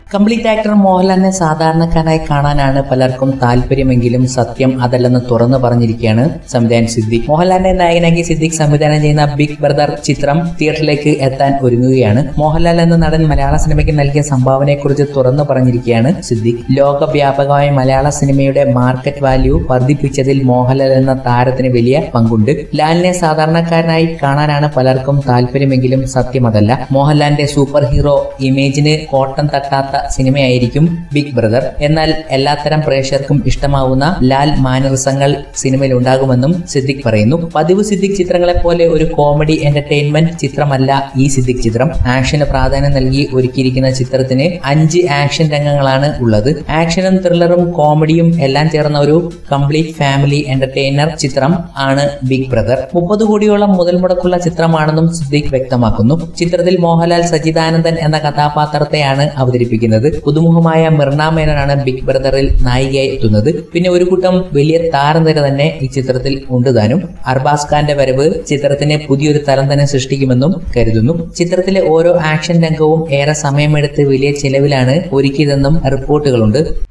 complete actor മോഹൻലാലിനെ സാധാരണക്കാരനായി കാണാനാണ് പലർക്കും താല്പര്യമെങ്കിലും സത്യം അതല്ലെന്ന് തുറന്നു പറഞ്ഞിരിക്കുകയാണ് സംവിധായകൻ സിദ്ദിഖ് മോഹൻലാലിനെ നായകനാക്കി സിദ്ദിഖ് സംവിധാനം ചെയ്യുന്ന ബിഗ് ബ്രദർ ചിത്രം തിയേറ്ററിലേക്ക് എത്താൻ ഒരുങ്ങുകയാണ് മോഹൻലാൽ എന്ന നടൻ മലയാള സിനിമയ്ക്ക് നൽകിയ സംഭാവനയെക്കുറിച്ച് തുറന്നു പറഞ്ഞിരിക്കുകയാണ് സിദ്ദിഖ് ലോകവ്യാപകമായ മലയാള സിനിമയുടെ മാർക്കറ്റ് വാല്യൂ വർദ്ധിപ്പിച്ചതിൽ മോഹൻലാൽ എന്ന താരത്തിന് വലിയ പങ്കുണ്ട് ലാലിനെ സാധാരണക്കാരനായി കാണാനാണ് പലർക്കും താല്പര്യമെങ്കിലും സത്യമതല്ല മോഹൻലാലിന്റെ സൂപ്പർ ഹീറോ ഇമേജിന് കോട്ടം തട്ടാത്ത സിനിമയായിരിക്കും ബിഗ് ബ്രദർ എന്നാൽ എല്ലാത്തരം പ്രേക്ഷകർക്കും ഇഷ്ടമാവുന്ന ലാൽ മാനറിസങ്ങൾ സിനിമയിൽ ഉണ്ടാകുമെന്നും സിദ്ദിഖ് പറയുന്നു പതിവ് സിദ്ദിഖ് ചിത്രങ്ങളെ പോലെ ഒരു കോമഡി എന്റർടൈൻമെന്റ് ചിത്രമല്ല ഈ സിദ്ദിഖ് ചിത്രം ആക്ഷന് പ്രാധാന്യം നൽകി ഒരുക്കിയിരിക്കുന്ന ചിത്രത്തിന് അഞ്ച് ആക്ഷൻ രംഗങ്ങളാണ് ഉള്ളത് ആക്ഷനും ത്രില്ലറും കോമഡിയും എല്ലാം ചേർന്ന ഒരു കംപ്ലീറ്റ് ഫാമിലി എന്റർടൈനർ ചിത്രം ആണ് ബിഗ് ബ്രദർ മുപ്പത് കോടിയോളം മുതൽ മുടക്കുള്ള ചിത്രമാണെന്നും സിദ്ദിഖ് വ്യക്തമാക്കുന്നു ചിത്രത്തിൽ മോഹൻലാൽ സച്ചിദാനന്ദൻ എന്ന കഥാപാത്രത്തെയാണ് അവതരിപ്പിക്കുന്നത് പുതുമുഖമായ മിർണ മേനോനാണ് ബിഗ് ബ്രദറിൽ നായികയായി എത്തുന്നത് പിന്നെ ഒരു കൂട്ടം വലിയ താരനിര തന്നെ ഈ ചിത്രത്തിൽ ഉണ്ട് താനും അർബാസ് ഖാന്റെ വരവ് ചിത്രത്തിന് പുതിയൊരു തലം തന്നെ സൃഷ്ടിക്കുമെന്നും കരുതുന്നു ചിത്രത്തിലെ ഓരോ ആക്ഷൻ രംഗവും ഏറെ സമയമെടുത്ത് വലിയ ചിലവിലാണ് ഒരുക്കിയതെന്നും റിപ്പോർട്ടുകളുണ്ട്